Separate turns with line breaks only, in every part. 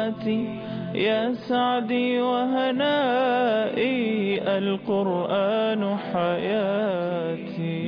حياتي يا سعدي وهنائي القرآن حياتي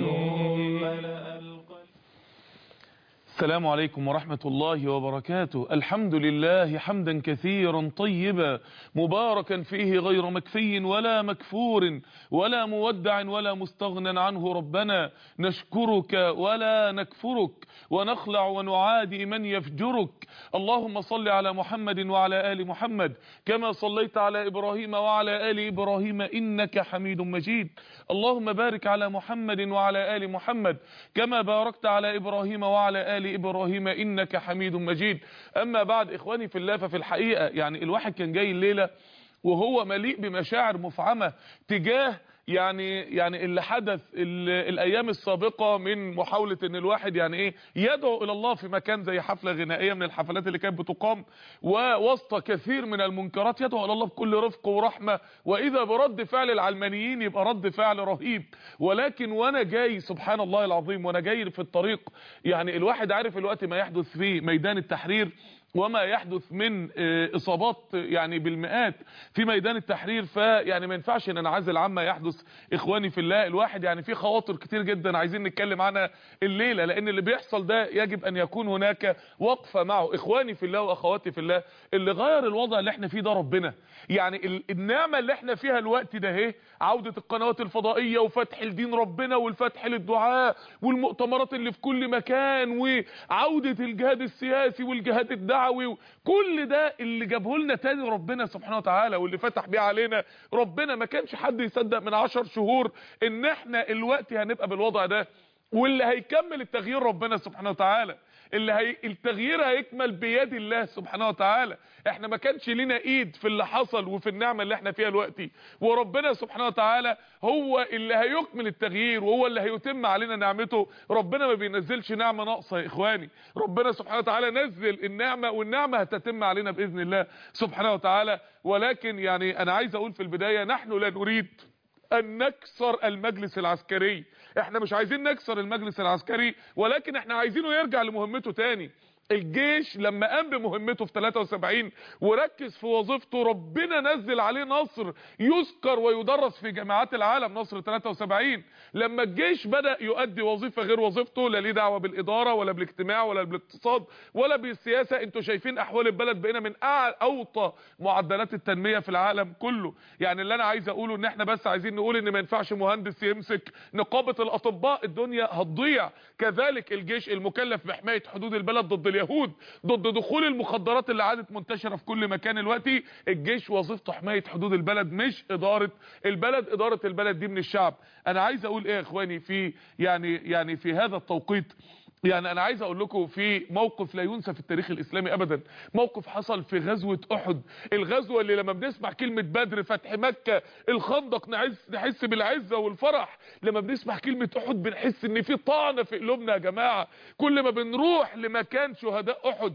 السلام عليكم ورحمة الله وبركاته الحمد لله حمدا كثيرا طيبا مباركا فيه غير مكفي ولا مكفور ولا مودع ولا مستغنى عنه ربنا نشكرك ولا نكفرك ونخلع ونعادي من يفجرك اللهم صل على محمد وعلى آل محمد كما صليت على إبراهيم وعلى آل إبراهيم إنك حميد مجيد اللهم بارك على محمد وعلى آل محمد كما باركت على إبراهيم وعلى آل إبراهيم إنك حميد مجيد أما بعد إخواني في الله ففي الحقيقة يعني الواحد كان جاي الليلة وهو مليء بمشاعر مفعمة تجاه يعني يعني اللي حدث الايام السابقه من محاوله ان الواحد يعني ايه يدعو الى الله في مكان زي حفله غنائيه من الحفلات اللي كانت بتقام ووسط كثير من المنكرات يدعو الى الله بكل رفق ورحمه واذا برد فعل العلمانيين يبقى رد فعل رهيب ولكن وانا جاي سبحان الله العظيم وانا جاي في الطريق يعني الواحد عارف الوقت ما يحدث في ميدان التحرير وما يحدث من اصابات يعني بالمئات في ميدان التحرير فيعني ما ينفعش ان ننعزل عما يحدث اخواني في الله الواحد يعني في خواطر كتير جدا عايزين نتكلم عنها الليله لان اللي بيحصل ده يجب ان يكون هناك وقفه معه اخواني في الله واخواتي في الله اللي غير الوضع اللي احنا فيه ده ربنا يعني النعمه اللي احنا فيها الوقت ده اهي عوده القنوات الفضائيه وفتح الدين ربنا والفتح للدعاء والمؤتمرات اللي في كل مكان وعوده الجهاد السياسي والجهاد الدعوي الدعوي كل ده اللي جابه لنا تاني ربنا سبحانه وتعالى واللي فتح بيه علينا ربنا ما كانش حد يصدق من عشر شهور ان احنا الوقت هنبقى بالوضع ده واللي هيكمل التغيير ربنا سبحانه وتعالى اللي هي التغيير هيكمل بيد الله سبحانه وتعالى احنا ما كانش لنا ايد في اللي حصل وفي النعمه اللي احنا فيها دلوقتي وربنا سبحانه وتعالى هو اللي هيكمل التغيير وهو اللي هيتم علينا نعمته ربنا ما بينزلش نعمه ناقصه يا اخواني ربنا سبحانه وتعالى نزل النعمه والنعمه هتتم علينا باذن الله سبحانه وتعالى ولكن يعني انا عايز اقول في البدايه نحن لا نريد ان نكسر المجلس العسكري احنا مش عايزين نكسر المجلس العسكري ولكن احنا عايزينه يرجع لمهمته تاني الجيش لما قام بمهمته في 73 وركز في وظيفته ربنا نزل عليه نصر يذكر ويدرس في جامعات العالم نصر 73 لما الجيش بدأ يؤدي وظيفة غير وظيفته لا ليه دعوة بالإدارة ولا بالاجتماع ولا بالاقتصاد ولا بالسياسة انتوا شايفين احوال البلد بقينا من اوطى معدلات التنمية في العالم كله يعني اللي انا عايز اقوله ان احنا بس عايزين نقول ان ما ينفعش مهندس يمسك نقابة الاطباء الدنيا هتضيع كذلك الجيش المكلف بحماية حدود البلد ضد اليهود ضد دخول المخدرات اللي عادت منتشرة في كل مكان دلوقتي الجيش وظيفته حماية حدود البلد مش إدارة البلد إدارة البلد دي من الشعب أنا عايز أقول إيه يا إخواني في يعني يعني في هذا التوقيت يعني انا عايز اقول لكم في موقف لا ينسى في التاريخ الاسلامي ابدا موقف حصل في غزوة احد الغزوة اللي لما بنسمع كلمة بدر فتح مكة الخندق نحس, نحس بالعزة والفرح لما بنسمع كلمة احد بنحس ان في طعنة في قلوبنا يا جماعة كل ما بنروح لمكان شهداء احد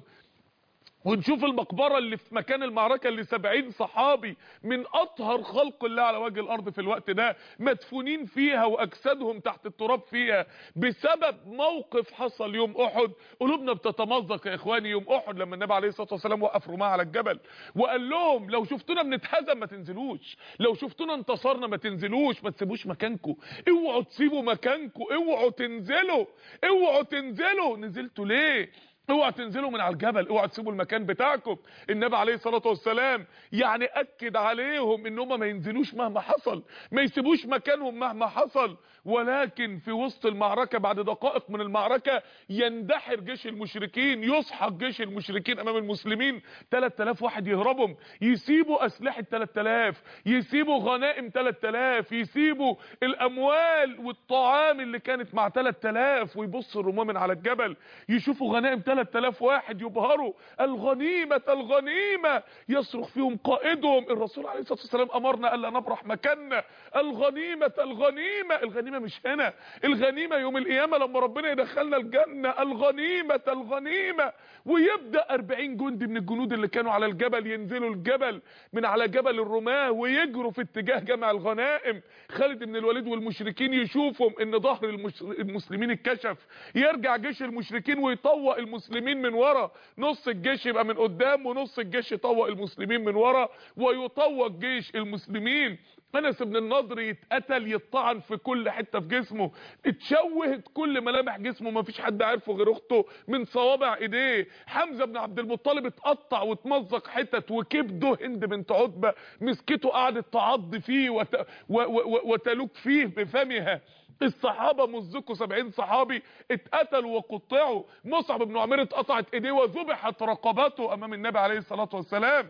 ونشوف المقبرة اللي في مكان المعركة اللي سبعين صحابي من اطهر خلق الله على وجه الارض في الوقت ده مدفونين فيها واجسادهم تحت التراب فيها بسبب موقف حصل يوم احد قلوبنا بتتمزق يا اخواني يوم احد لما النبي عليه الصلاة والسلام وقف رماه على الجبل وقال لهم لو شفتونا بنتهزم ما تنزلوش لو شفتونا انتصرنا ما تنزلوش ما تسيبوش مكانكم اوعوا تسيبوا مكانكم اوعوا تنزلوا اوعوا تنزلوا نزلتوا ليه اوعى تنزلوا من على الجبل اوعى تسيبوا المكان بتاعكم النبي عليه الصلاه والسلام يعني اكد عليهم ان هم ما ينزلوش مهما حصل ما يسيبوش مكانهم مهما حصل ولكن في وسط المعركه بعد دقائق من المعركه يندحر جيش المشركين يسحق جيش المشركين امام المسلمين 3000 واحد يهربهم يسيبوا اسلحه 3000 يسيبوا غنائم 3000 يسيبوا الاموال والطعام اللي كانت مع 3000 ويبصوا الرماه من على الجبل يشوفوا غنائم 3000 واحد يبهروا الغنيمة الغنيمة يصرخ فيهم قائدهم الرسول عليه الصلاة والسلام أمرنا ألا نبرح مكاننا الغنيمة الغنيمة الغنيمة مش هنا الغنيمة يوم القيامة لما ربنا يدخلنا الجنة الغنيمة الغنيمة ويبدأ 40 جندي من الجنود اللي كانوا على الجبل ينزلوا الجبل من على جبل الرماة ويجروا في اتجاه جمع الغنائم خالد بن الوليد والمشركين يشوفهم ان ظهر المسلمين اتكشف يرجع جيش المشركين ويطوق المسلمين المسلمين من ورا نص الجيش يبقى من قدام ونص الجيش يطوق المسلمين من ورا ويطوق جيش المسلمين انس بن النضر يتقتل يطعن في كل حته في جسمه اتشوهت كل ملامح جسمه ما فيش حد عارفه غير اخته من صوابع ايديه حمزه بن عبد المطلب اتقطع واتمزق حتت وكبده هند بنت عتبه مسكته قعدت تعض فيه وت... و... و... وتلوك فيه بفمها الصحابة مزكوا 70 صحابي اتقتلوا وقطعوا مصعب بن عمير اتقطعت ايديه وذبحت رقبته امام النبي عليه الصلاة والسلام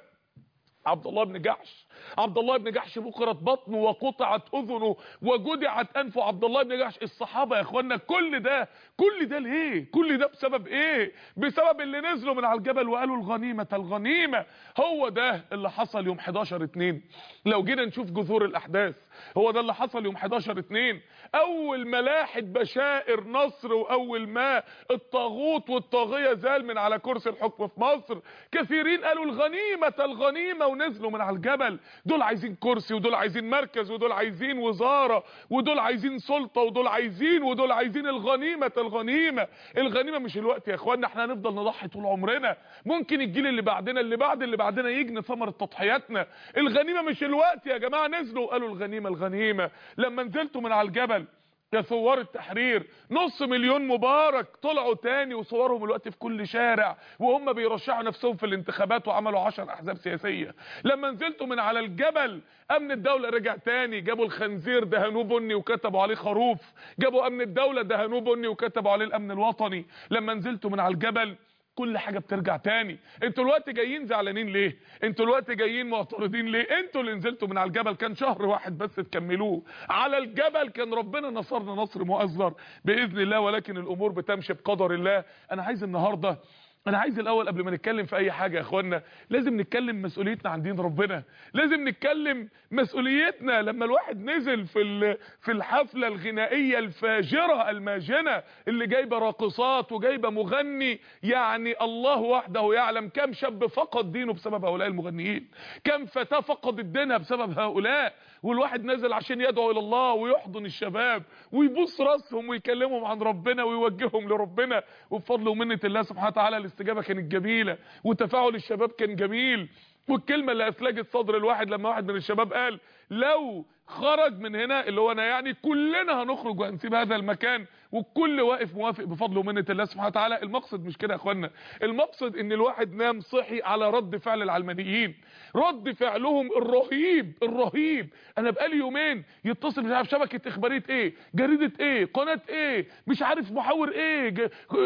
عبد الله بن جحش عبد الله بن جحش بكرت بطنه وقطعت اذنه وجدعت انفه عبد الله بن جحش الصحابه يا اخوانا كل ده كل ده ليه كل ده بسبب ايه بسبب اللي نزلوا من على الجبل وقالوا الغنيمه الغنيمه هو ده اللي حصل يوم 11 2 لو جينا نشوف جذور الاحداث هو ده اللي حصل يوم 11 2 اول ملاحد بشائر نصر واول ما الطاغوت والطاغيه زال من على كرسي الحكم في مصر كثيرين قالوا الغنيمه الغنيمه ونزلوا من على الجبل دول عايزين كرسي ودول عايزين مركز ودول عايزين وزاره ودول عايزين سلطه ودول عايزين ودول عايزين الغنيمه الغنيمه الغنيمه مش الوقت يا اخوانا احنا هنفضل نضحي طول عمرنا ممكن الجيل اللي بعدنا اللي بعد اللي بعدنا يجني ثمره تضحياتنا الغنيمه مش الوقت يا جماعه نزلوا وقالوا الغنيمه الغنيمه لما نزلتوا من على الجبل يا ثوار التحرير نص مليون مبارك طلعوا تاني وصورهم الوقت في كل شارع وهم بيرشحوا نفسهم في الانتخابات وعملوا عشر احزاب سياسية لما نزلتوا من على الجبل امن الدولة رجع تاني جابوا الخنزير دهنوه بني وكتبوا عليه خروف جابوا امن الدولة دهنوه بني وكتبوا عليه الامن الوطني لما نزلتوا من على الجبل كل حاجة بترجع تاني انتوا الوقت جايين زعلانين ليه انتوا الوقت جايين معترضين ليه انتوا اللي نزلتوا من على الجبل كان شهر واحد بس تكملوه على الجبل كان ربنا نصرنا نصر مؤزر باذن الله ولكن الامور بتمشي بقدر الله انا عايز النهارده انا عايز الاول قبل ما نتكلم في اي حاجه يا اخوانا لازم نتكلم مسؤوليتنا عن دين ربنا لازم نتكلم مسؤوليتنا لما الواحد نزل في في الحفله الغنائيه الفاجره الماجنه اللي جايبه راقصات وجايبه مغني يعني الله وحده يعلم كم شاب فقد دينه بسبب هؤلاء المغنيين كم فتاه فقدت دينها بسبب هؤلاء والواحد نزل عشان يدعو الى الله ويحضن الشباب ويبوس راسهم ويكلمهم عن ربنا ويوجههم لربنا وبفضل ومنه الله سبحانه وتعالى الاستجابه كانت جميله وتفاعل الشباب كان جميل والكلمه اللي اسلجت صدر الواحد لما واحد من الشباب قال لو خرج من هنا اللي هو انا يعني كلنا هنخرج وهنسيب هذا المكان والكل واقف موافق بفضل ومنه الله سبحانه وتعالى المقصد مش كده يا اخوانا المقصد ان الواحد نام صحي على رد فعل العلمانيين رد فعلهم الرهيب الرهيب انا بقالي يومين يتصل مش عارف شبكه اخباريه ايه جريده ايه قناه ايه مش عارف محاور ايه ج-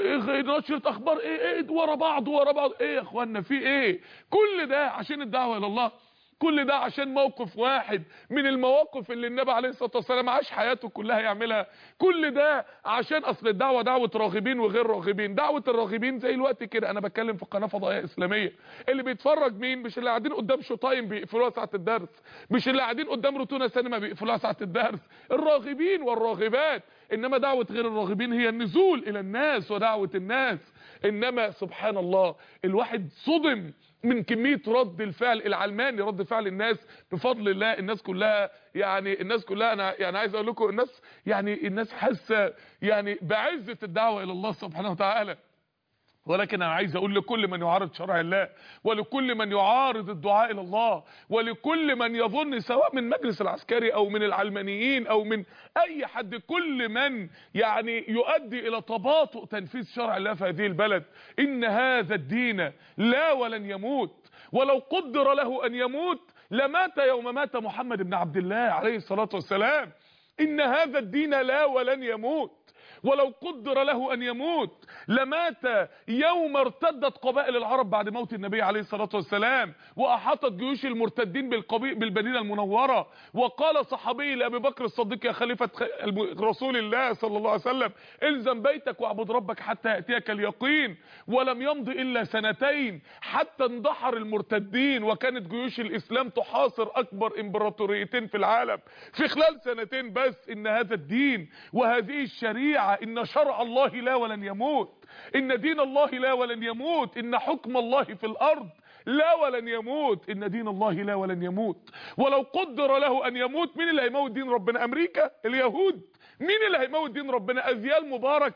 نشره اخبار ايه ايه ورا بعض ورا بعض ايه يا اخوانا في ايه كل ده عشان الدعوه الى الله كل ده عشان موقف واحد من المواقف اللي النبي عليه الصلاه والسلام عاش حياته كلها يعملها كل ده عشان اصل الدعوه دعوه راغبين وغير راغبين دعوه الراغبين زي الوقت كده انا بتكلم في قناه فضائيه اسلاميه اللي بيتفرج مين مش اللي قاعدين قدام شو تايم بيقفلوها ساعه الدرس مش اللي قاعدين قدام روتونا سينما بيقفلوها ساعه الدرس الراغبين والراغبات انما دعوه غير الراغبين هي النزول الى الناس ودعوه الناس انما سبحان الله الواحد صدم من كمية رد الفعل العلماني رد فعل الناس بفضل الله الناس كلها يعني الناس كلها انا يعني عايز اقول لكم الناس يعني الناس حاسه يعني بعزة الدعوة الى الله سبحانه وتعالى ولكن انا عايز اقول لكل من يعارض شرع الله ولكل من يعارض الدعاء الى الله ولكل من يظن سواء من مجلس العسكري او من العلمانيين او من اي حد كل من يعني يؤدي الى تباطؤ تنفيذ شرع الله في هذه البلد ان هذا الدين لا ولن يموت ولو قدر له ان يموت لمات يوم مات محمد بن عبد الله عليه الصلاة والسلام ان هذا الدين لا ولن يموت ولو قدر له ان يموت لمات يوم ارتدت قبائل العرب بعد موت النبي عليه الصلاة والسلام واحاطت جيوش المرتدين بالقبيل بالمدينة المنورة وقال صحابي لابي بكر الصديق يا خليفة خ- رسول الله صلى الله عليه وسلم الزم بيتك واعبد ربك حتى يأتيك اليقين ولم يمض الا سنتين حتى اندحر المرتدين وكانت جيوش الاسلام تحاصر اكبر امبراطوريتين في العالم في خلال سنتين بس ان هذا الدين وهذه الشريعة ان شرع الله لا ولن يموت ان دين الله لا ولن يموت ان حكم الله في الارض لا ولن يموت ان دين الله لا ولن يموت ولو قدر له ان يموت مين اللي هيموت دين ربنا امريكا اليهود مين اللي هيموت دين ربنا ازيال مبارك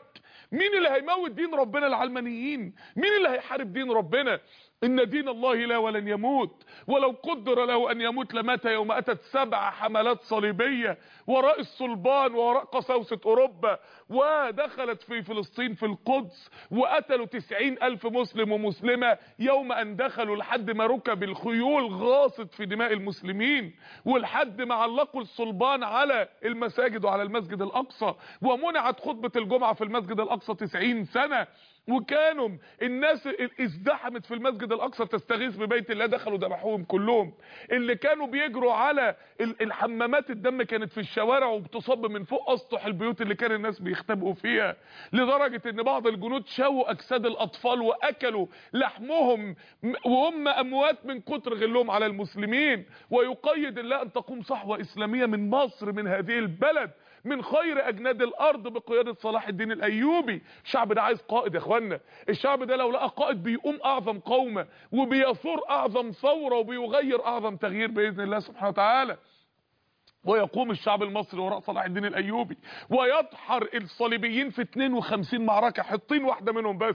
مين اللي هيموت دين ربنا العلمانيين مين اللي هيحارب دين ربنا إن دين الله لا ولن يموت ولو قدر له أن يموت لمات يوم أتت سبع حملات صليبية وراء الصلبان وراء قساوسة أوروبا ودخلت في فلسطين في القدس وقتلوا تسعين ألف مسلم ومسلمة يوم أن دخلوا لحد ما ركب الخيول غاصت في دماء المسلمين ولحد ما علقوا الصلبان على المساجد وعلى المسجد الأقصى ومنعت خطبة الجمعة في المسجد الأقصى تسعين سنة وكانوا الناس ازدحمت في المسجد الاقصى تستغيث ببيت الله دخلوا ذبحوهم كلهم اللي كانوا بيجروا على الحمامات الدم كانت في الشوارع وبتصب من فوق اسطح البيوت اللي كان الناس بيختبئوا فيها لدرجه ان بعض الجنود شووا اجساد الاطفال واكلوا لحمهم وهم اموات من كتر غلهم على المسلمين ويقيد الله ان تقوم صحوه اسلاميه من مصر من هذه البلد من خير اجناد الارض بقياده صلاح الدين الايوبي الشعب ده عايز قائد يا اخوانا الشعب ده لو لقى قائد بيقوم اعظم قومه وبيثور اعظم ثوره وبيغير اعظم تغيير باذن الله سبحانه وتعالى ويقوم الشعب المصري وراء صلاح الدين الايوبي ويدحر الصليبيين في 52 معركه حطين واحده منهم بس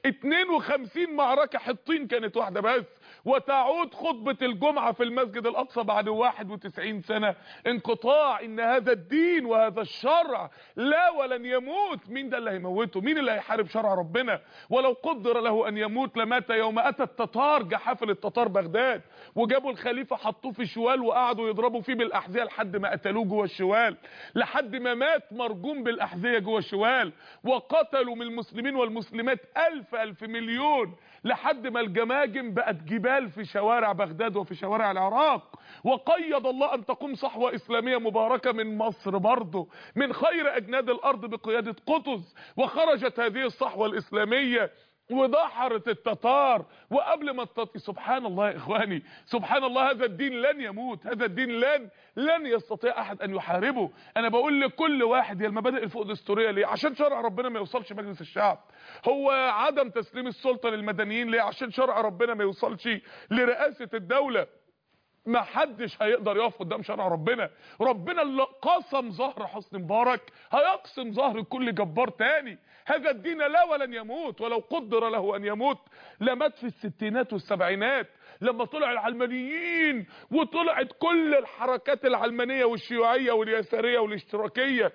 52 معركه حطين كانت واحده بس وتعود خطبة الجمعة في المسجد الأقصى بعد 91 سنة انقطاع إن هذا الدين وهذا الشرع لا ولن يموت مين ده اللي هيموته مين اللي هيحارب شرع ربنا ولو قدر له أن يموت لمات يوم أتى التتار جحافل التتار بغداد وجابوا الخليفة حطوه في شوال وقعدوا يضربوا فيه بالأحذية لحد ما قتلوه جوه الشوال لحد ما مات مرجوم بالأحذية جوه الشوال وقتلوا من المسلمين والمسلمات ألف ألف مليون لحد ما الجماجم بقت جبال في شوارع بغداد وفي شوارع العراق وقيد الله ان تقوم صحوة اسلامية مباركة من مصر برضه من خير اجناد الارض بقيادة قطز وخرجت هذه الصحوة الاسلامية ودحرت التتار وقبل ما التط... سبحان الله يا اخواني سبحان الله هذا الدين لن يموت هذا الدين لن لن يستطيع احد ان يحاربه انا بقول لكل واحد هي المبادئ الفوق دستوريه ليه عشان شرع ربنا ما يوصلش مجلس الشعب هو عدم تسليم السلطه للمدنيين ليه عشان شرع ربنا ما يوصلش لرئاسه الدوله ما حدش هيقدر يقف قدام شرع ربنا ربنا اللي قسم ظهر حسني مبارك هيقسم ظهر كل جبار تاني هذا الدين لا ولن يموت ولو قدر له ان يموت لمات في الستينات والسبعينات لما طلع العلمانيين وطلعت كل الحركات العلمانيه والشيوعيه واليساريه والاشتراكيه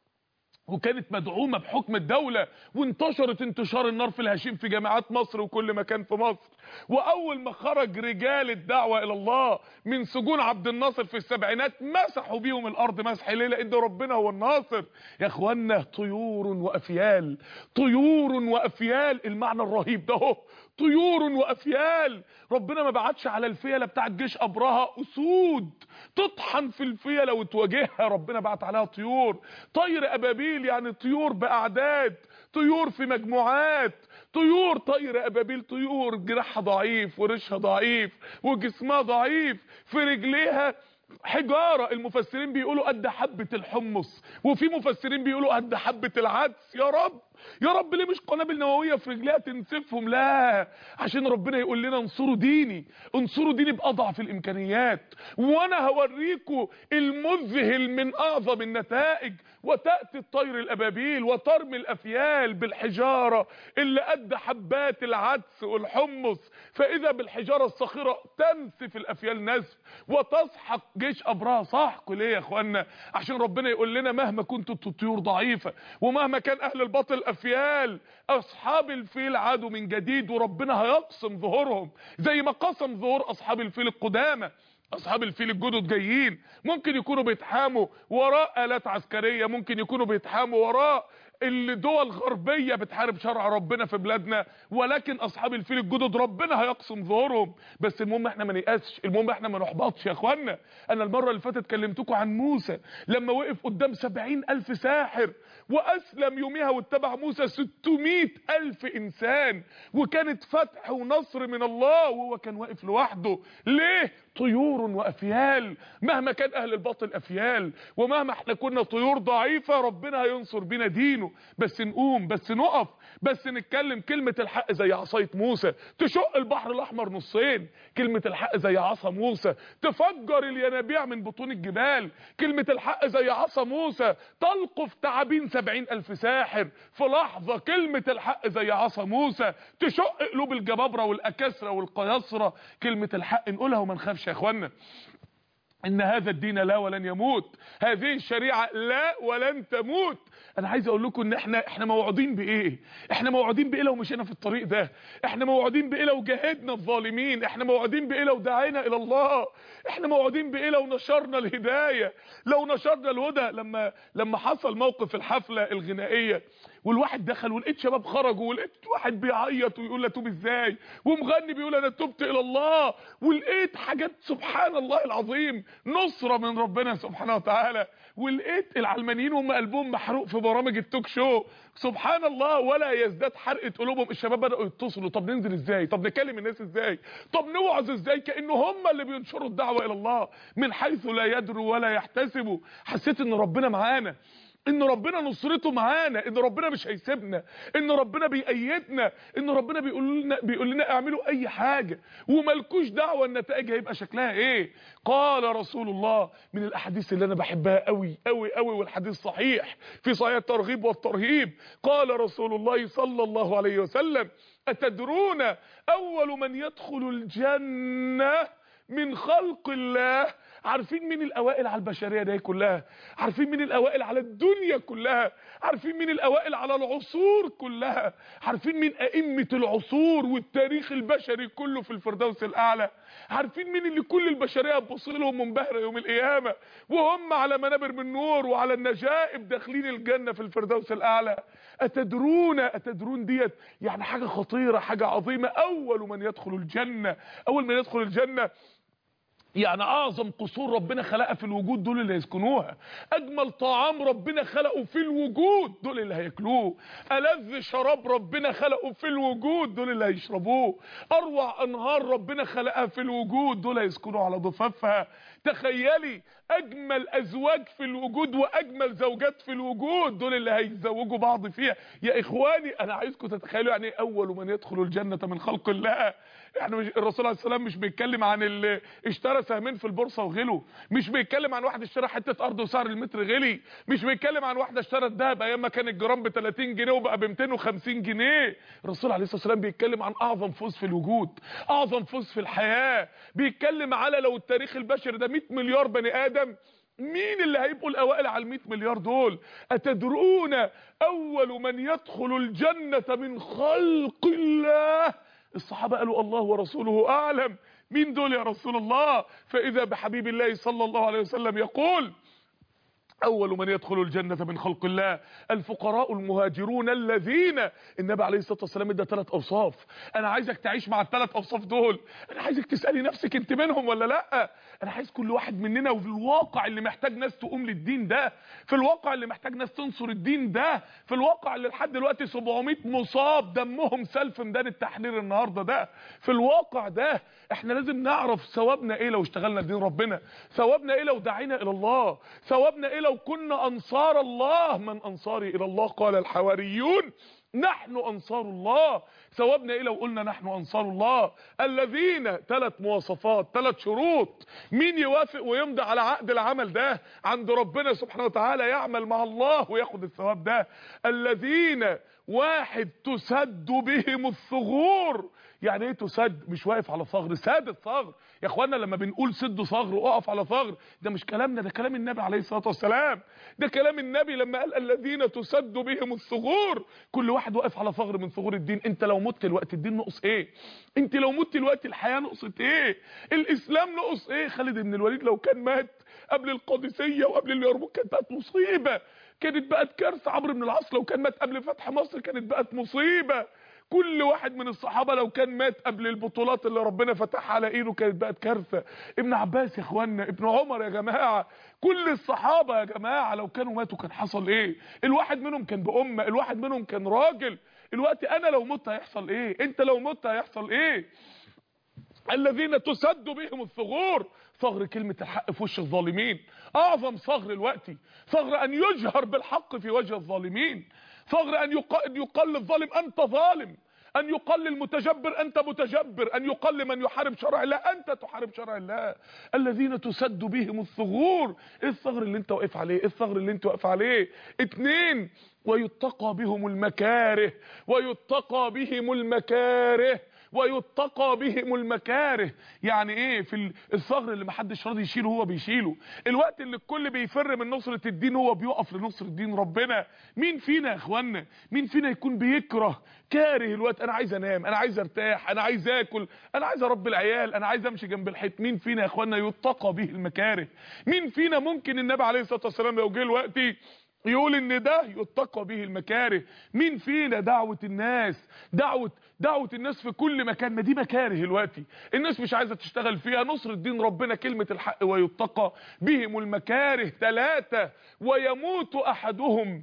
وكانت مدعومة بحكم الدولة وانتشرت انتشار النار في الهشيم في جامعات مصر وكل مكان في مصر واول ما خرج رجال الدعوة الى الله من سجون عبد الناصر في السبعينات مسحوا بيهم الارض مسح ليه لان ربنا هو الناصر يا اخوانا طيور وافيال طيور وافيال المعنى الرهيب ده هو طيور وافيال ربنا ما بعتش على الفيله بتاع الجيش ابرهه اسود تطحن في الفيله وتواجهها ربنا بعت عليها طيور طير ابابيل يعني طيور باعداد طيور في مجموعات طيور طير ابابيل طيور جراحها ضعيف وريشها ضعيف وجسمها ضعيف في رجليها حجارة المفسرين بيقولوا قد حبة الحمص وفي مفسرين بيقولوا قد حبة العدس يا رب يا رب ليه مش قنابل نوويه في رجليها تنسفهم لا عشان ربنا يقول لنا انصروا ديني انصروا ديني باضعف الامكانيات وانا هوريكم المذهل من اعظم النتائج وتاتي الطير الابابيل وترمي الافيال بالحجاره اللي قد حبات العدس والحمص فاذا بالحجاره الصخره تنسف الافيال نسف وتسحق جيش ابرهه سحق ليه يا اخوانا عشان ربنا يقول لنا مهما كنتوا الطيور ضعيفه ومهما كان اهل الباطل افيال اصحاب الفيل عادوا من جديد وربنا هيقسم ظهورهم زي ما قسم ظهور اصحاب الفيل القدامى اصحاب الفيل الجدد جايين ممكن يكونوا بيتحاموا وراء الات عسكريه ممكن يكونوا بيتحاموا وراء الدول غربيه بتحارب شرع ربنا في بلادنا ولكن اصحاب الفيل الجدد ربنا هيقسم ظهورهم بس المهم احنا ما نيأسش المهم احنا ما نحبطش يا اخوانا انا المره اللي فاتت كلمتكم عن موسى لما وقف قدام سبعين الف ساحر واسلم يوميها واتبع موسى 600 الف انسان وكانت فتح ونصر من الله وهو كان واقف لوحده ليه طيور وافيال مهما كان اهل الباطل افيال ومهما احنا كنا طيور ضعيفه ربنا هينصر بينا دينه عارفينه بس نقوم بس نقف بس نتكلم كلمة الحق زي عصاية موسى تشق البحر الأحمر نصين كلمة الحق زي عصا موسى تفجر الينابيع من بطون الجبال كلمة الحق زي عصا موسى تلقف تعابين سبعين ألف ساحر في لحظة كلمة الحق زي عصا موسى تشق قلوب الجبابرة والأكاسرة والقياصرة كلمة الحق نقولها وما نخافش يا اخوانا ان هذا الدين لا ولن يموت هذه الشريعة لا ولن تموت انا عايز اقول لكم ان احنا احنا موعودين بايه احنا موعودين بايه لو مشينا في الطريق ده احنا موعودين بايه لو جاهدنا الظالمين احنا موعودين بايه لو دعينا الى الله احنا موعودين بايه لو نشرنا الهداية لو نشرنا الهدى لما لما حصل موقف الحفلة الغنائية والواحد دخل ولقيت شباب خرجوا ولقيت واحد بيعيط ويقول له توب ازاي ومغني بيقول انا تبت الى الله ولقيت حاجات سبحان الله العظيم نصرة من ربنا سبحانه وتعالى ولقيت العلمانيين هم قلبهم محروق في برامج التوك شو سبحان الله ولا يزداد حرقة قلوبهم الشباب بدأوا يتصلوا طب ننزل ازاي طب نكلم الناس ازاي طب نوعظ ازاي كأنه هم اللي بينشروا الدعوة الى الله من حيث لا يدروا ولا يحتسبوا حسيت ان ربنا معانا ان ربنا نصرته معانا ان ربنا مش هيسيبنا ان ربنا بيأيدنا ان ربنا بيقول لنا بيقول لنا اعملوا اي حاجه وملكوش دعوه النتائج هيبقى شكلها ايه قال رسول الله من الاحاديث اللي انا بحبها قوي قوي قوي والحديث صحيح في صحيح الترغيب والترهيب قال رسول الله صلى الله عليه وسلم اتدرون اول من يدخل الجنه من خلق الله عارفين مين الاوائل على البشريه دي كلها عارفين مين الاوائل على الدنيا كلها عارفين مين الاوائل على العصور كلها عارفين مين ائمه العصور والتاريخ البشري كله في الفردوس الاعلى عارفين مين اللي كل البشريه تبص لهم منبهره يوم القيامه وهم على منابر من نور وعلى النجائب داخلين الجنه في الفردوس الاعلى اتدرون اتدرون ديت يعني حاجه خطيره حاجه عظيمه اول من يدخل الجنه اول من يدخل الجنه يعني اعظم قصور ربنا خلقها في الوجود دول اللي هيسكنوها اجمل طعام ربنا خلقه في الوجود دول اللي هياكلوه الذ شراب ربنا خلقه في الوجود دول اللي هيشربوه اروع انهار ربنا خلقها في الوجود دول هيسكنوا على ضفافها تخيلي اجمل ازواج في الوجود واجمل زوجات في الوجود دول اللي هيتزوجوا بعض فيها يا اخواني انا عايزكم تتخيلوا يعني اول من يدخل الجنه من خلق الله احنا مش الرسول عليه السلام مش بيتكلم عن اللي اشترى سهمين في البورصه وغلوا مش بيتكلم عن واحد اشترى حته ارض وسعر المتر غلي مش بيتكلم عن واحده اشترت دهب ايام ما كان الجرام ب 30 جنيه وبقى ب 250 جنيه الرسول عليه الصلاه والسلام بيتكلم عن اعظم فوز في الوجود اعظم فوز في الحياه بيتكلم على لو التاريخ البشري ده 100 مليار بني ادم مين اللي هيبقوا الاوائل على ال100 مليار دول اتدرون اول من يدخل الجنه من خلق الله الصحابه قالوا الله ورسوله اعلم مين دول يا رسول الله فاذا بحبيب الله صلى الله عليه وسلم يقول اول من يدخل الجنة من خلق الله الفقراء المهاجرون الذين النبي عليه الصلاة والسلام ادى ثلاث اوصاف انا عايزك تعيش مع الثلاث اوصاف دول انا عايزك تسألي نفسك انت منهم ولا لا انا عايز كل واحد مننا وفي الواقع اللي محتاج ناس تقوم للدين ده في الواقع اللي محتاج ناس تنصر الدين ده في الواقع اللي لحد دلوقتي 700 مصاب دمهم سال في ميدان التحرير النهارده ده في الواقع ده احنا لازم نعرف ثوابنا ايه لو اشتغلنا دين ربنا ثوابنا ايه لو دعينا الى الله ثوابنا ايه لو كنا انصار الله من انصاري الى الله قال الحواريون نحن انصار الله ثوابنا ايه لو قلنا نحن انصار الله الذين ثلاث مواصفات ثلاث شروط مين يوافق ويمضي على عقد العمل ده عند ربنا سبحانه وتعالى يعمل مع الله وياخد الثواب ده الذين واحد تسد بهم الثغور يعني ايه تسد مش واقف على ثغر ساد الثغر يا اخوانا لما بنقول سد ثغر واقف على ثغر ده مش كلامنا ده كلام النبي عليه الصلاه والسلام ده كلام النبي لما قال الذين تسد بهم الثغور كل واحد واقف على ثغر من ثغور الدين انت لو مت الوقت الدين نقص ايه انت لو مت الوقت الحياه نقصت ايه الاسلام نقص ايه خالد بن الوليد لو كان مات قبل القادسيه وقبل اليرموك كانت بقت مصيبه كانت بقت كارثه عمرو بن العاص لو كان مات قبل فتح مصر كانت بقت مصيبه كل واحد من الصحابه لو كان مات قبل البطولات اللي ربنا فتحها على ايده كانت بقت كارثه ابن عباس يا اخوانا ابن عمر يا جماعه كل الصحابه يا جماعه لو كانوا ماتوا كان حصل ايه الواحد منهم كان بامه الواحد منهم كان راجل الوقت انا لو مت هيحصل ايه انت لو مت هيحصل ايه الذين تسد بهم الثغور ثغر كلمة الحق في وش الظالمين اعظم ثغر الوقت ثغر ان يجهر بالحق في وجه الظالمين ثغر ان يق- أن يقل الظالم انت ظالم ان يقل المتجبر انت متجبر ان يقل من يحارب شرع الله انت تحارب شرع الله الذين تسد بهم الثغور ايه الثغر اللي انت واقف عليه ايه الثغر اللي انت واقف عليه اتنين ويتقى بهم المكاره ويتقى بهم المكاره ويتقى بهم المكاره يعني ايه في ال- الثغر اللي محدش راضي يشيله هو بيشيله الوقت اللي الكل بيفر من نصرة الدين هو بيقف لنصرة دين ربنا مين فينا يا اخوانا مين فينا يكون بيكره كاره الوقت انا عايز انام انا عايز ارتاح انا عايز اكل انا عايز اربي العيال انا عايز امشي جنب الحيط مين فينا يا اخوانا يتقى به المكاره مين فينا ممكن النبي عليه الصلاه والسلام لو جه الوقت يقول ان ده يتقى به المكاره مين فينا دعوة الناس دعوة دعوة الناس في كل مكان ما دي مكاره دلوقتي الناس مش عايزة تشتغل فيها نصر الدين ربنا كلمة الحق ويتقى بهم المكاره ثلاثة ويموت احدهم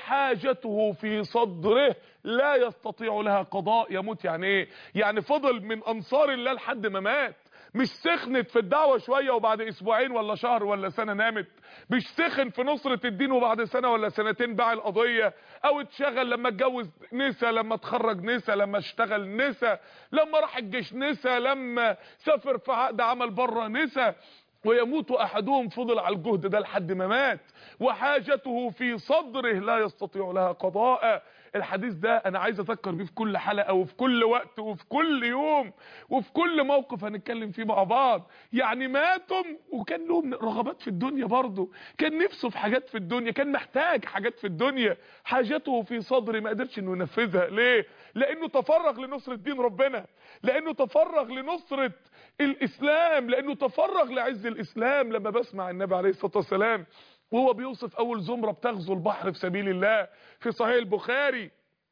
وحاجته في صدره لا يستطيع لها قضاء يموت يعني ايه يعني فضل من انصار الله لحد ما مات مش سخنت في الدعوة شوية وبعد اسبوعين ولا شهر ولا سنة نامت مش سخن في نصرة الدين وبعد سنة ولا سنتين باع القضية او اتشغل لما اتجوز نسا لما اتخرج نسا لما اشتغل نسا لما راح الجيش نسا لما سافر في عقد عمل بره نسا ويموت احدهم فضل على الجهد ده لحد ما مات وحاجته في صدره لا يستطيع لها قضاء الحديث ده انا عايز اذكر بيه في كل حلقه وفي كل وقت وفي كل يوم وفي كل موقف هنتكلم فيه مع بعض يعني ماتم وكان لهم رغبات في الدنيا برضه كان نفسه في حاجات في الدنيا كان محتاج حاجات في الدنيا حاجته في صدره ما قدرش انه ينفذها ليه لانه تفرغ لنصرة دين ربنا لانه تفرغ لنصرة الاسلام لانه تفرغ لعز الاسلام لما بسمع النبي عليه الصلاة والسلام وهو بيوصف اول زمرة بتغزو البحر في سبيل الله في صحيح البخاري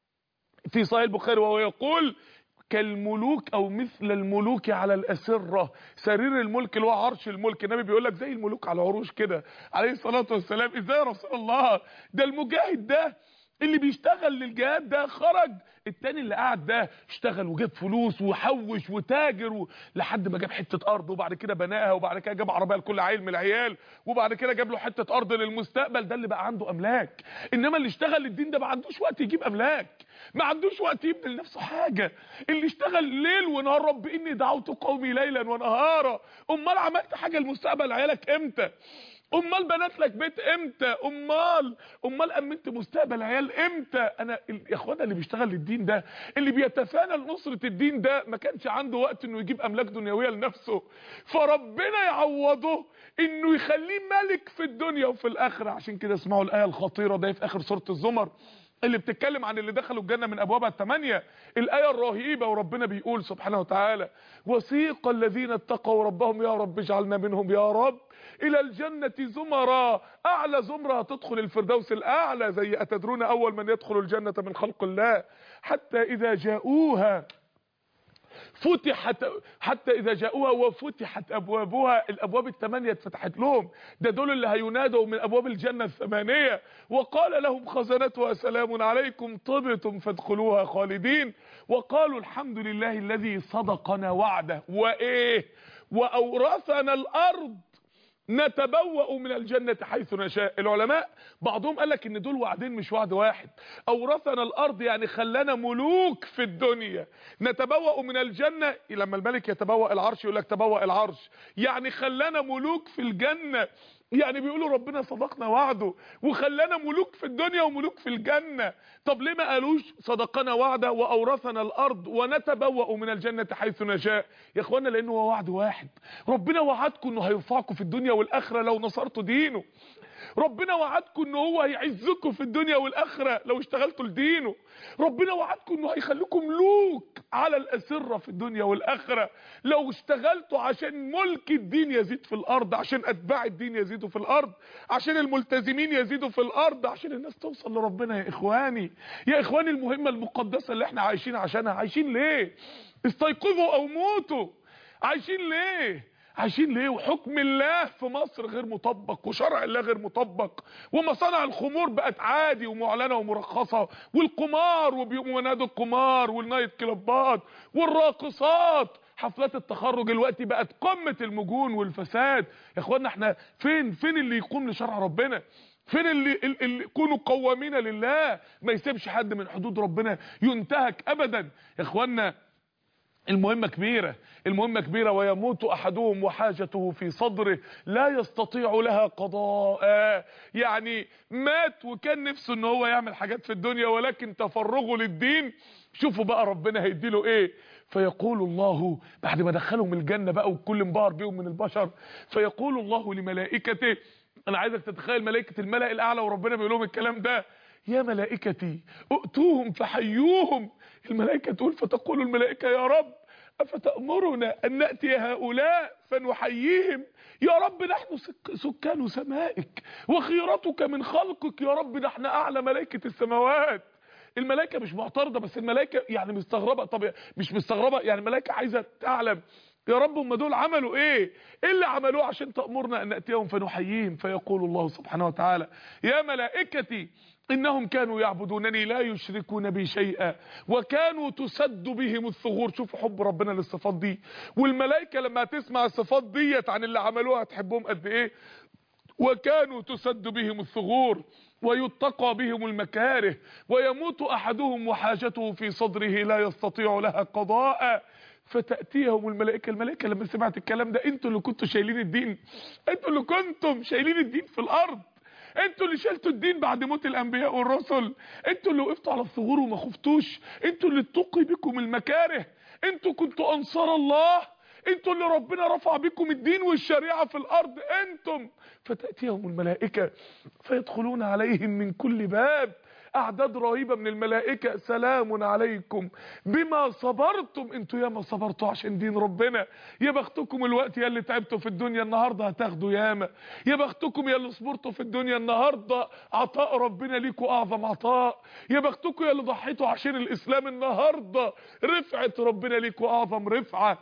في صحيح البخاري وهو يقول كالملوك او مثل الملوك على الاسره سرير الملك اللي هو عرش الملك النبي بيقول لك زي الملوك على عروش كده عليه الصلاه والسلام ازاي يا رسول الله ده المجاهد ده اللي بيشتغل للجهاد ده خرج التاني اللي قاعد ده اشتغل وجاب فلوس وحوش وتاجر و... لحد ما جاب حته ارض وبعد كده بناها وبعد كده جاب عربيه لكل عيل من العيال وبعد كده جاب له حته ارض للمستقبل ده اللي بقى عنده املاك انما اللي اشتغل للدين ده ما عندوش وقت يجيب املاك ما عندوش وقت يبني لنفسه حاجه اللي اشتغل ليل ونهار رب اني دعوت قومي ليلا ونهارا امال عملت حاجه لمستقبل عيالك امتى امال بنات لك بيت امتى امال امال امنت مستقبل عيال امتى انا ال- يا اخوانا اللي بيشتغل للدين ده اللي بيتفانى لنصره الدين ده ما كانش عنده وقت انه يجيب املاك دنيويه لنفسه فربنا يعوضه انه يخليه ملك في الدنيا وفي الاخره عشان كده اسمعوا الايه الخطيره ده في اخر سوره الزمر اللي بتتكلم عن اللي دخلوا الجنة من أبوابها الثمانية الآية الرهيبة وربنا بيقول سبحانه وتعالى وسيق الذين اتقوا ربهم يا رب اجعلنا منهم يا رب إلى الجنة زمرا أعلى زمرة تدخل الفردوس الأعلى زي أتدرون أول من يدخل الجنة من خلق الله حتى إذا جاءوها فتحت حتى اذا جاءوها وفتحت ابوابها الابواب الثمانيه اتفتحت لهم ده دول اللي هينادوا من ابواب الجنه الثمانيه وقال لهم خزنتها سلام عليكم طبتم فادخلوها خالدين وقالوا الحمد لله الذي صدقنا وعده وايه واورثنا الارض نتبوأ من الجنة حيث نشاء العلماء بعضهم قال لك ان دول وعدين مش وعد واحد اورثنا الارض يعني خلانا ملوك في الدنيا نتبوأ من الجنة لما الملك يتبوأ العرش يقول لك تبوأ العرش يعني خلانا ملوك في الجنة يعني بيقولوا ربنا صدقنا وعده وخلانا ملوك في الدنيا وملوك في الجنة طب ليه ما قالوش صدقنا وعده واورثنا الارض ونتبوأ من الجنة حيث نشاء يا اخوانا لانه هو وعد واحد ربنا وعدكم انه هيرفعكم في الدنيا والاخره لو نصرتوا دينه ربنا وعدكم ان هو هيعزكم في الدنيا والاخره لو اشتغلتوا لدينه ربنا وعدكم انه هيخليكم ملوك على الاسره في الدنيا والاخره لو اشتغلتوا عشان ملك الدين يزيد في الارض عشان اتباع الدين يزيدوا في الارض عشان الملتزمين يزيدوا في الارض عشان الناس توصل لربنا يا اخواني يا اخواني المهمه المقدسه اللي احنا عايشين عشانها عايشين ليه استيقظوا او موتوا عايشين ليه عايشين ليه وحكم الله في مصر غير مطبق وشرع الله غير مطبق ومصانع الخمور بقت عادي ومعلنه ومرخصه والقمار ومنادي القمار والنايت كلوبات والراقصات حفلات التخرج الوقت بقت قمه المجون والفساد يا اخوانا احنا فين فين اللي يقوم لشرع ربنا فين اللي, اللي كونوا قوامين لله ما يسيبش حد من حدود ربنا ينتهك ابدا يا اخوانا المهمة كبيرة المهمة كبيرة ويموت أحدهم وحاجته في صدره لا يستطيع لها قضاء يعني مات وكان نفسه ان هو يعمل حاجات في الدنيا ولكن تفرغه للدين شوفوا بقى ربنا هيديله ايه فيقول الله بعد ما دخلهم الجنة بقى والكل انبهر بيهم من البشر فيقول الله لملائكته انا عايزك تتخيل ملائكة الملأ الاعلى وربنا بيقول لهم الكلام ده يا ملائكتي ائتوهم فحيوهم الملائكة تقول فتقول الملائكة يا رب أفتأمرنا أن نأتي هؤلاء فنحييهم يا رب نحن سكان سمائك وخيرتك من خلقك يا رب نحن أعلى ملائكة السماوات الملائكة مش معترضة بس الملائكة يعني مستغربة طب مش مستغربة يعني الملائكة عايزة تعلم يا رب هم دول عملوا ايه ايه اللي عملوه عشان تأمرنا ان نأتيهم فنحييهم فيقول الله سبحانه وتعالى يا ملائكتي انهم كانوا يعبدونني لا يشركون بي شيئا وكانوا تسد بهم الثغور شوفوا حب ربنا للصفات دي والملائكه لما تسمع الصفات ديت عن اللي عملوها تحبهم قد ايه وكانوا تسد بهم الثغور ويتقى بهم المكاره ويموت احدهم وحاجته في صدره لا يستطيع لها قضاء فتأتيهم الملائكة الملائكة لما سمعت الكلام ده انتوا اللي كنتوا شايلين الدين انتوا اللي كنتم شايلين الدين في الارض انتوا اللي شلتوا الدين بعد موت الانبياء والرسل انتوا اللي وقفتوا على الثغور وما خفتوش انتوا اللي اتقي بكم المكاره انتوا كنتوا انصار الله انتوا اللي ربنا رفع بكم الدين والشريعة في الارض انتم فتأتيهم الملائكة فيدخلون عليهم من كل باب اعداد رهيبة من الملائكة سلام عليكم بما صبرتم انتوا ياما صبرتوا عشان دين ربنا يا بختكم الوقت يا اللي تعبتوا في الدنيا النهاردة هتاخدوا ياما يا بختكم يا اللي صبرتوا في الدنيا النهاردة عطاء ربنا ليكوا اعظم عطاء يا بختكم يا اللي ضحيتوا عشان الاسلام النهاردة رفعة ربنا ليكوا اعظم رفعة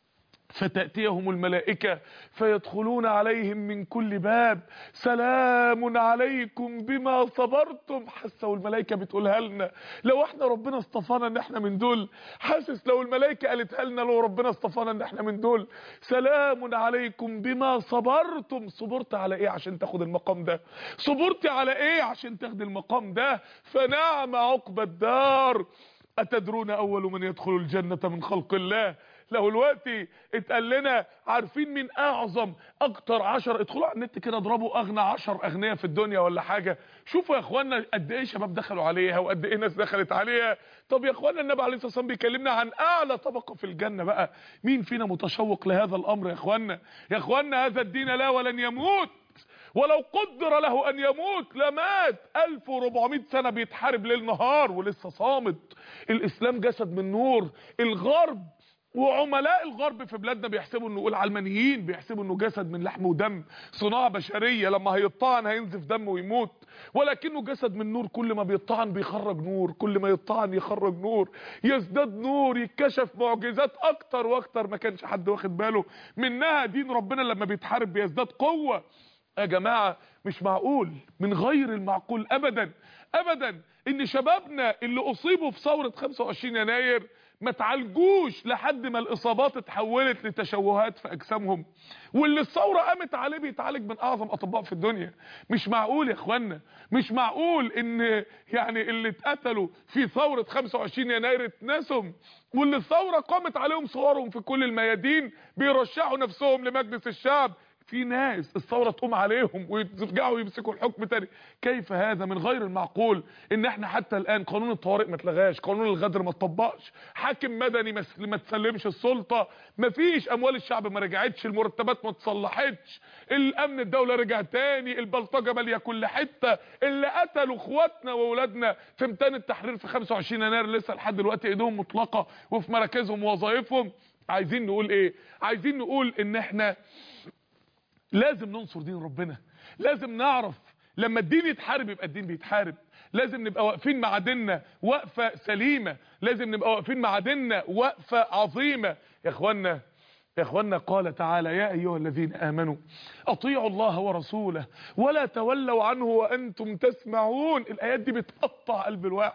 فتأتيهم الملائكة فيدخلون عليهم من كل باب سلام عليكم بما صبرتم حاسه الملائكة بتقولها لنا لو احنا ربنا اصطفانا ان احنا من دول حاسس لو الملائكة قالتها لنا لو ربنا اصطفانا ان احنا من دول سلام عليكم بما صبرتم صبرت على ايه عشان تاخد المقام ده صبرت على ايه عشان تاخد المقام ده فنعم عقب الدار أتدرون أول من يدخل الجنة من خلق الله لو الوقت اتقال لنا عارفين مين اعظم اكتر عشر ادخلوا على النت كده اضربوا اغنى عشر اغنياء في الدنيا ولا حاجة شوفوا يا اخوانا قد ايه شباب دخلوا عليها وقد ايه ناس دخلت عليها طب يا اخوانا النبي عليه الصلاه والسلام بيكلمنا عن اعلى طبقه في الجنه بقى مين فينا متشوق لهذا الامر يا اخوانا يا اخوانا هذا الدين لا ولن يموت ولو قدر له ان يموت لمات 1400 سنة بيتحارب ليل نهار ولسه صامت الاسلام جسد من نور الغرب وعملاء الغرب في بلادنا بيحسبوا انه العلمانيين بيحسبوا انه جسد من لحم ودم صناعه بشريه لما هيطعن هينزف دم ويموت ولكنه جسد من نور كل ما بيطعن بيخرج نور كل ما يطعن يخرج نور يزداد نور يتكشف معجزات اكتر واكتر ما كانش حد واخد باله منها دين ربنا لما بيتحارب بيزداد قوه يا جماعه مش معقول من غير المعقول ابدا ابدا ان شبابنا اللي اصيبوا في ثوره 25 يناير ما تعالجوش لحد ما الاصابات اتحولت لتشوهات في اجسامهم واللي الثوره قامت عليه بيتعالج من اعظم اطباء في الدنيا مش معقول يا اخوانا مش معقول ان يعني اللي اتقتلوا في ثوره 25 يناير اتنسم واللي الثوره قامت عليهم صورهم في كل الميادين بيرشحوا نفسهم لمجلس الشعب في ناس الثوره تقوم عليهم ويرجعوا يمسكوا الحكم تاني كيف هذا من غير المعقول ان احنا حتى الان قانون الطوارئ ما اتلغاش قانون الغدر ما اتطبقش حاكم مدني ما تسلمش السلطه ما فيش اموال الشعب ما رجعتش المرتبات ما اتصلحتش الامن الدوله رجع تاني البلطجه ماليه كل حته اللي قتلوا اخواتنا واولادنا في ميدان التحرير في 25 يناير لسه لحد دلوقتي ايديهم مطلقه وفي مراكزهم ووظائفهم عايزين نقول ايه عايزين نقول ان احنا لازم ننصر دين ربنا لازم نعرف لما الدين يتحارب يبقى الدين بيتحارب لازم نبقى واقفين مع ديننا وقفه سليمه لازم نبقى واقفين مع ديننا وقفه عظيمه يا اخوانا يا اخوانا قال تعالى يا ايها الذين امنوا اطيعوا الله ورسوله ولا تولوا عنه وانتم تسمعون الايات دي بتقطع قلب الواحد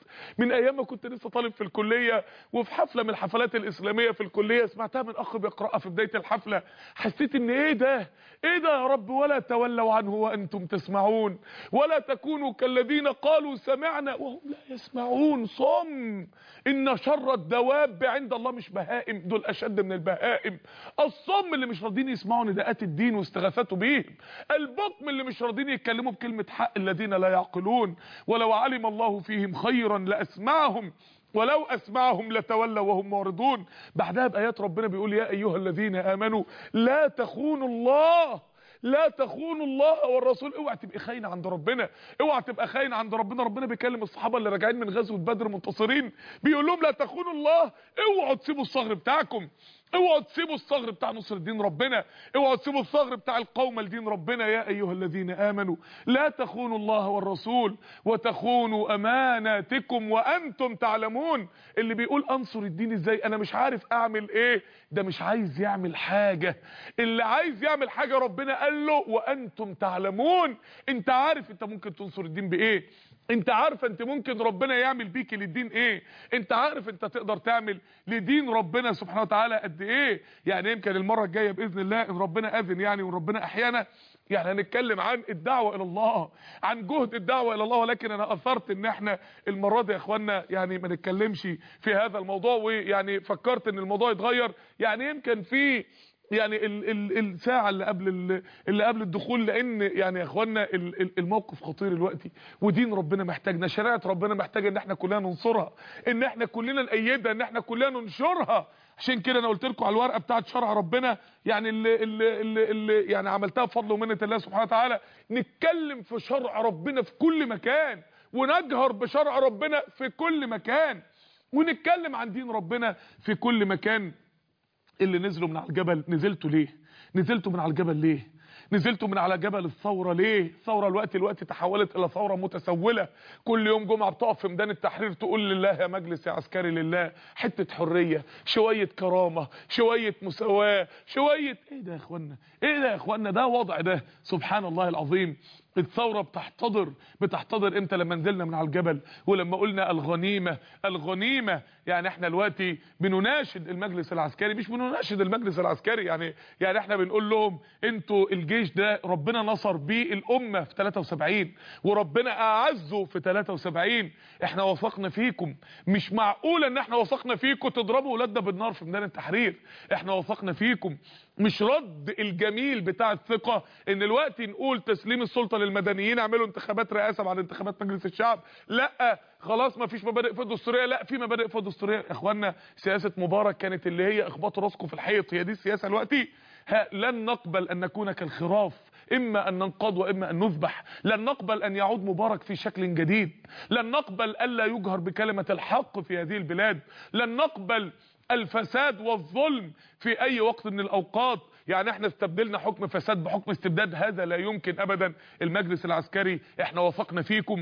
من ايام ما كنت لسه طالب في الكليه وفي حفله من الحفلات الاسلاميه في الكليه سمعتها من اخ بيقراها في بدايه الحفله حسيت ان ايه ده ايه ده يا رب ولا تولوا عنه وانتم تسمعون ولا تكونوا كالذين قالوا سمعنا وهم لا يسمعون صم ان شر الدواب عند الله مش بهائم دول اشد من البهائم الصم اللي مش راضيين يسمعوا نداءات الدين واستغاثته بيهم البكم اللي مش راضيين يتكلموا بكلمه حق الذين لا يعقلون ولو علم الله فيهم خيرا لاسمعهم ولو اسمعهم لتولوا وهم معرضون بعدها بايات ربنا بيقول يا ايها الذين امنوا لا تخونوا الله لا تخونوا الله والرسول اوعى تبقى خاين عند ربنا اوعى تبقى خاين عند ربنا ربنا بيكلم الصحابه اللي راجعين من غزوه بدر منتصرين بيقول لهم لا تخونوا الله اوعوا تسيبوا الصغر بتاعكم اوعوا تسيبوا الصغر بتاع نصر دين ربنا اوعوا تسيبوا الصغر بتاع القوم لدين ربنا يا ايها الذين امنوا لا تخونوا الله والرسول وتخونوا اماناتكم وانتم تعلمون اللي بيقول انصر الدين ازاي انا مش عارف اعمل ايه ده مش عايز يعمل حاجة اللي عايز يعمل حاجة ربنا قال له وانتم تعلمون انت عارف انت ممكن تنصر الدين بايه انت عارف انت ممكن ربنا يعمل بيك للدين ايه انت عارف انت تقدر تعمل لدين ربنا سبحانه وتعالى قد ايه يعني يمكن المرة الجاية باذن الله ان ربنا اذن يعني وربنا احيانا يعني هنتكلم عن الدعوة الى الله عن جهد الدعوة الى الله ولكن انا اثرت ان احنا المرة دي يا اخوانا يعني ما نتكلمش في هذا الموضوع ويعني فكرت ان الموضوع يتغير يعني يمكن في يعني ال ال الساعة اللي قبل ال اللي قبل الدخول لان يعني يا اخوانا ال ال الموقف خطير دلوقتي ودين ربنا محتاجنا شريعه ربنا محتاجه ان احنا كلنا ننصرها ان احنا كلنا نأيدها ان احنا كلنا ننشرها عشان كده انا قلت لكم على الورقه بتاعه شرع ربنا يعني اللي, اللي, اللي, اللي يعني عملتها بفضل ومنه الله سبحانه وتعالى نتكلم في شرع ربنا في كل مكان ونجهر بشرع ربنا في كل مكان ونتكلم عن دين ربنا في كل مكان اللي نزلوا من على الجبل نزلتوا ليه نزلتوا من على الجبل ليه نزلتوا من على جبل الثورة ليه الثورة الوقت الوقت تحولت الى ثورة متسولة كل يوم جمعة بتقف في ميدان التحرير تقول لله يا مجلس يا عسكري لله حتة حرية شوية كرامة شوية مساواة شوية ايه ده يا اخوانا ايه ده يا اخوانا ده وضع ده سبحان الله العظيم الثورة بتحتضر بتحتضر امتى لما نزلنا من على الجبل ولما قلنا الغنيمة الغنيمة يعني احنا دلوقتي بنناشد المجلس العسكري مش بنناشد المجلس العسكري يعني يعني احنا بنقول لهم انتوا الجيش ده ربنا نصر بيه الامة في 73 وربنا اعزه في 73 احنا وثقنا فيكم مش معقول ان احنا وثقنا فيكم تضربوا ولادنا بالنار في ميدان التحرير احنا وثقنا فيكم مش رد الجميل بتاع الثقة ان الوقت نقول تسليم السلطة للمدنيين اعملوا انتخابات رئاسة بعد انتخابات مجلس الشعب لا خلاص ما فيش مبادئ في الدستورية لا في مبادئ في الدستورية يا اخوانا سياسة مبارك كانت اللي هي اخبطوا راسكم في الحيط هي دي السياسة الوقتي ها لن نقبل ان نكون كالخراف اما ان ننقض واما ان نذبح لن نقبل ان يعود مبارك في شكل جديد لن نقبل الا يجهر بكلمة الحق في هذه البلاد لن نقبل الفساد والظلم في اي وقت من الاوقات يعني احنا استبدلنا حكم فساد بحكم استبداد هذا لا يمكن ابدا المجلس العسكري احنا وثقنا فيكم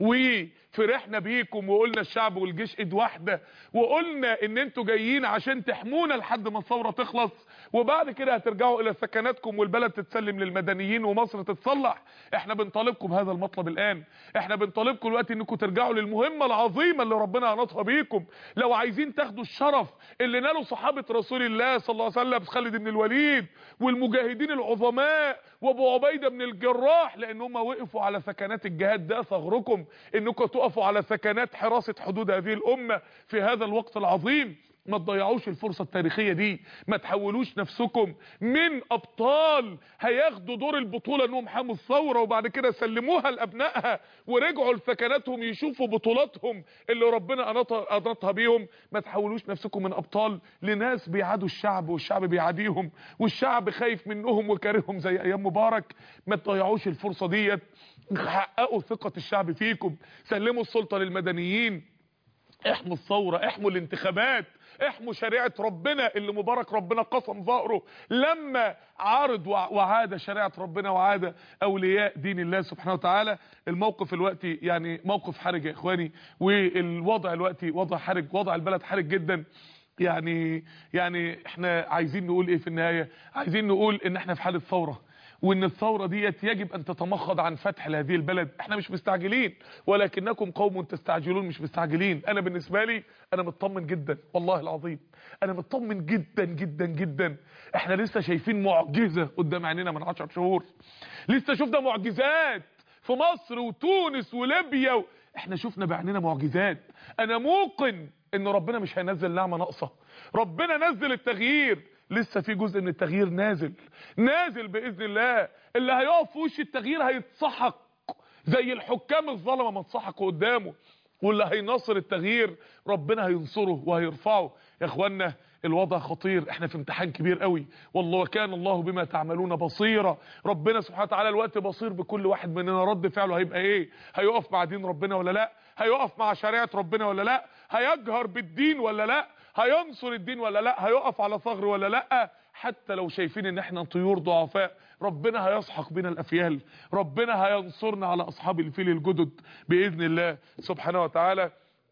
وفرحنا بيكم وقلنا الشعب والجيش ايد واحده وقلنا ان انتوا جايين عشان تحمونا لحد ما الثوره تخلص وبعد كده هترجعوا الى سكناتكم والبلد تتسلم للمدنيين ومصر تتصلح احنا بنطالبكم بهذا المطلب الان احنا بنطالبكم دلوقتي انكم ترجعوا للمهمه العظيمه اللي ربنا اناطها بيكم لو عايزين تاخدوا الشرف اللي نالوا صحابه رسول الله صلى الله عليه وسلم خالد بن الوليد والمجاهدين العظماء وابو عبيده بن الجراح لان هم وقفوا على سكنات الجهاد ده ثغركم انكم تقفوا على سكنات حراسه حدود هذه الامه في هذا الوقت العظيم ما تضيعوش الفرصة التاريخية دي ما تحولوش نفسكم من ابطال هياخدوا دور البطولة انهم حاموا الثورة وبعد كده سلموها لابنائها ورجعوا لسكناتهم يشوفوا بطولاتهم اللي ربنا اناطها بيهم ما تحولوش نفسكم من ابطال لناس بيعادوا الشعب والشعب بيعاديهم والشعب خايف منهم وكارههم زي ايام مبارك ما تضيعوش الفرصة ديت حققوا ثقة الشعب فيكم سلموا السلطة للمدنيين احموا الثورة احموا الانتخابات احموا شريعة ربنا اللي مبارك ربنا قسم ظهره لما عارض وعاد شريعة ربنا وعاد اولياء دين الله سبحانه وتعالى الموقف الوقتي يعني موقف حرج يا اخواني والوضع الوقتي وضع حرج وضع البلد حرج جدا يعني يعني احنا عايزين نقول ايه في النهاية عايزين نقول ان احنا في حالة ثورة وان الثورة ديت يجب ان تتمخض عن فتح لهذه البلد احنا مش مستعجلين ولكنكم قوم تستعجلون مش مستعجلين انا بالنسبة لي انا مطمن جدا والله العظيم انا مطمن جدا جدا جدا احنا لسه شايفين معجزة قدام عينينا من عشر شهور لسه شفنا معجزات في مصر وتونس وليبيا و... احنا شفنا بعيننا معجزات انا موقن ان ربنا مش هينزل نعمة ناقصة ربنا نزل التغيير لسه في جزء من التغيير نازل نازل باذن الله اللي هيقف في وش التغيير هيتصحق زي الحكام الظلمه ما اتسحقوا قدامه واللي هينصر التغيير ربنا هينصره وهيرفعه يا اخوانا الوضع خطير احنا في امتحان كبير قوي والله وكان الله بما تعملون بصيرا ربنا سبحانه وتعالى الوقت بصير بكل واحد مننا رد فعله هيبقى ايه هيقف مع دين ربنا ولا لا هيقف مع شريعه ربنا ولا لا هيجهر بالدين ولا لا هينصر الدين ولا لا هيقف على ثغر ولا لا حتى لو شايفين ان احنا طيور ضعفاء ربنا هيسحق بنا الافيال ربنا هينصرنا على اصحاب الفيل الجدد باذن الله سبحانه وتعالى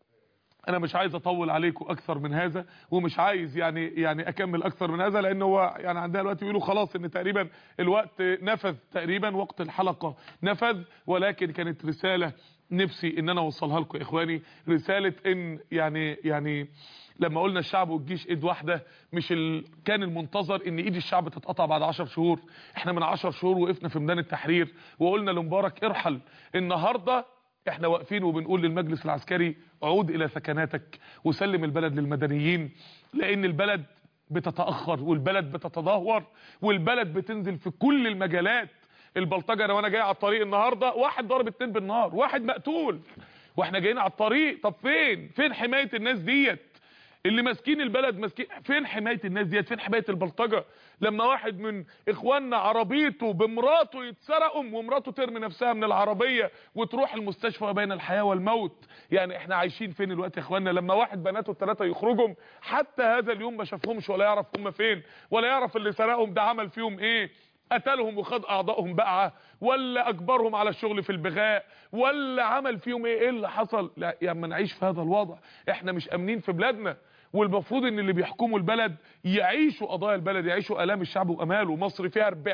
انا مش عايز اطول عليكم اكثر من هذا ومش عايز يعني يعني اكمل اكثر من هذا لان هو يعني عندنا دلوقتي بيقولوا خلاص ان تقريبا الوقت نفذ تقريبا وقت الحلقه نفذ ولكن كانت رساله نفسي ان انا اوصلها لكم يا اخواني رساله ان يعني يعني لما قلنا الشعب والجيش ايد واحده مش ال... كان المنتظر ان ايد الشعب تتقطع بعد 10 شهور احنا من 10 شهور وقفنا في ميدان التحرير وقلنا لمبارك ارحل النهارده احنا واقفين وبنقول للمجلس العسكري عود الى سكناتك وسلم البلد للمدنيين لان البلد بتتاخر والبلد بتتدهور والبلد بتنزل في كل المجالات البلطجه انا وانا جاي على الطريق النهارده واحد ضرب اتنين بالنار واحد مقتول واحنا جايين على الطريق طب فين فين حمايه الناس ديت اللي ماسكين البلد ماسكين فين حمايه الناس ديت فين حمايه البلطجه لما واحد من اخواننا عربيته بمراته يتسرقوا ومراته ترمي نفسها من العربيه وتروح المستشفى بين الحياه والموت يعني احنا عايشين فين الوقت يا اخواننا لما واحد بناته الثلاثه يخرجوا حتى هذا اليوم ما شافهمش ولا يعرف هم فين ولا يعرف اللي سرقهم ده عمل فيهم ايه قتلهم وخد اعضائهم بقعه ولا اجبرهم على الشغل في البغاء ولا عمل فيهم ايه ايه اللي حصل لا يا اما نعيش في هذا الوضع احنا مش امنين في بلادنا والمفروض ان اللي بيحكموا البلد يعيشوا قضايا البلد يعيشوا الام الشعب واماله مصر فيها 40%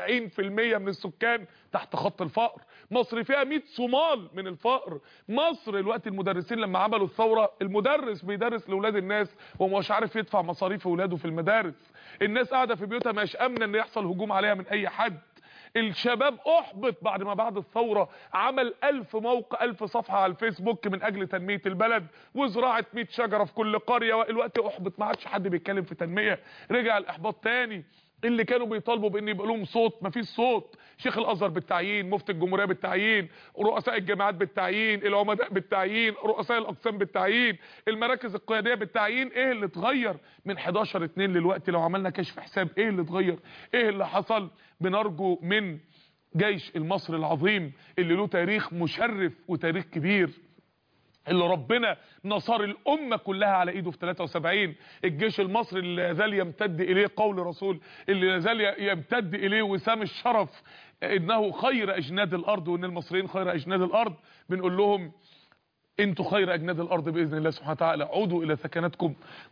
من السكان تحت خط الفقر مصر فيها 100 صومال من الفقر مصر الوقت المدرسين لما عملوا الثوره المدرس بيدرس لاولاد الناس ومش عارف يدفع مصاريف اولاده في المدارس الناس قاعده في بيوتها مش امنه ان يحصل هجوم عليها من اي حد الشباب احبط بعد ما بعد الثورة عمل ألف موقع ألف صفحة على الفيسبوك من أجل تنمية البلد وزراعة 100 شجرة في كل قرية والوقت احبط ما عادش حد بيتكلم في تنمية رجع الإحباط تاني اللي كانوا بيطالبوا بان يبقى لهم صوت مفيش صوت شيخ الازهر بالتعيين مفتي الجمهوريه بالتعيين رؤساء الجامعات بالتعيين العمداء بالتعيين رؤساء الاقسام بالتعيين المراكز القياديه بالتعيين ايه اللي اتغير من 11 2 للوقت لو عملنا كشف حساب ايه اللي اتغير ايه اللي حصل بنرجو من جيش المصري العظيم اللي له تاريخ مشرف وتاريخ كبير اللي ربنا نصر الأمة كلها على إيده في 73 الجيش المصري اللي يزال يمتد إليه قول رسول اللي يزال يمتد إليه وسام الشرف إنه خير أجناد الأرض وإن المصريين خير أجناد الأرض بنقول لهم انتوا خير اجناد الارض باذن الله سبحانه وتعالى عودوا الى سكناتكم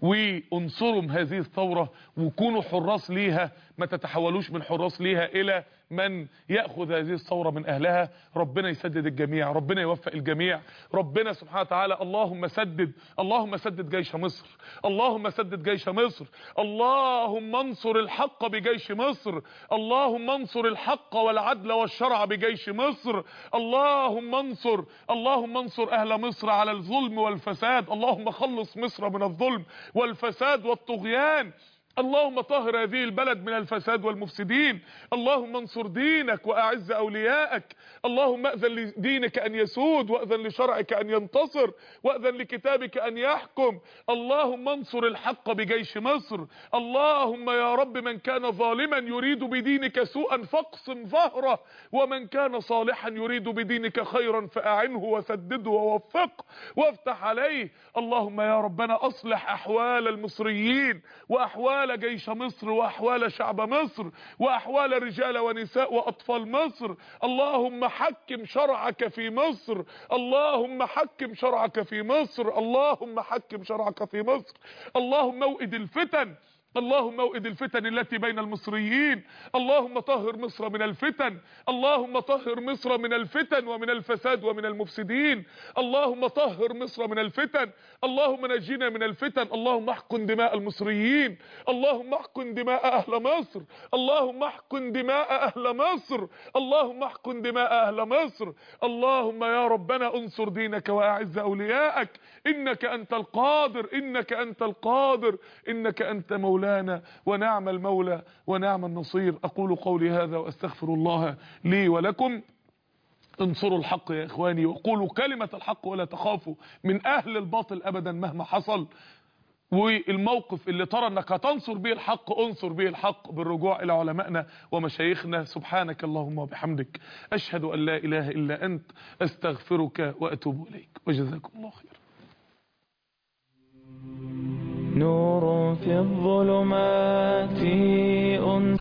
وانصروا هذه الثوره وكونوا حراس ليها ما تتحولوش من حراس ليها الى من ياخذ هذه الثوره من اهلها ربنا يسدد الجميع ربنا يوفق الجميع ربنا سبحانه وتعالى اللهم سدد اللهم سدد جيش مصر اللهم سدد جيش مصر اللهم انصر الحق بجيش مصر اللهم انصر الحق والعدل والشرع بجيش مصر اللهم انصر اللهم انصر اهل مصر على الظلم والفساد اللهم خلص مصر من الظلم والفساد والطغيان اللهم طهر هذه البلد من الفساد والمفسدين اللهم انصر دينك واعز اوليائك اللهم اذن لدينك ان يسود واذن لشرعك ان ينتصر واذن لكتابك ان يحكم اللهم انصر الحق بجيش مصر اللهم يا رب من كان ظالما يريد بدينك سوءا فاقسم ظهره ومن كان صالحا يريد بدينك خيرا فاعنه وسدده ووفقه وافتح عليه اللهم يا ربنا اصلح احوال المصريين واحوال احوال جيش مصر واحوال شعب مصر واحوال رجال ونساء واطفال مصر اللهم حكم شرعك في مصر اللهم حكم شرعك في مصر اللهم حكم شرعك في مصر اللهم موئد الفتن اللهم اوئد الفتن التي بين المصريين اللهم طهر مصر من الفتن اللهم طهر مصر من الفتن ومن الفساد ومن المفسدين اللهم طهر مصر من الفتن اللهم نجينا من الفتن اللهم احقن دماء المصريين اللهم احقن دماء اهل مصر اللهم احقن دماء اهل مصر اللهم احقن دماء اهل مصر اللهم يا ربنا انصر دينك واعز اولياءك انك انت القادر انك انت القادر انك انت مولانا ونعم المولى ونعم النصير اقول قولي هذا واستغفر الله لي ولكم انصروا الحق يا اخواني وقولوا كلمة الحق ولا تخافوا من اهل الباطل ابدا مهما حصل والموقف اللي ترى انك هتنصر به الحق انصر به الحق بالرجوع الى علمائنا ومشايخنا سبحانك اللهم وبحمدك اشهد ان لا اله الا انت استغفرك واتوب اليك وجزاكم الله خيرا
نور في الظلمات أنس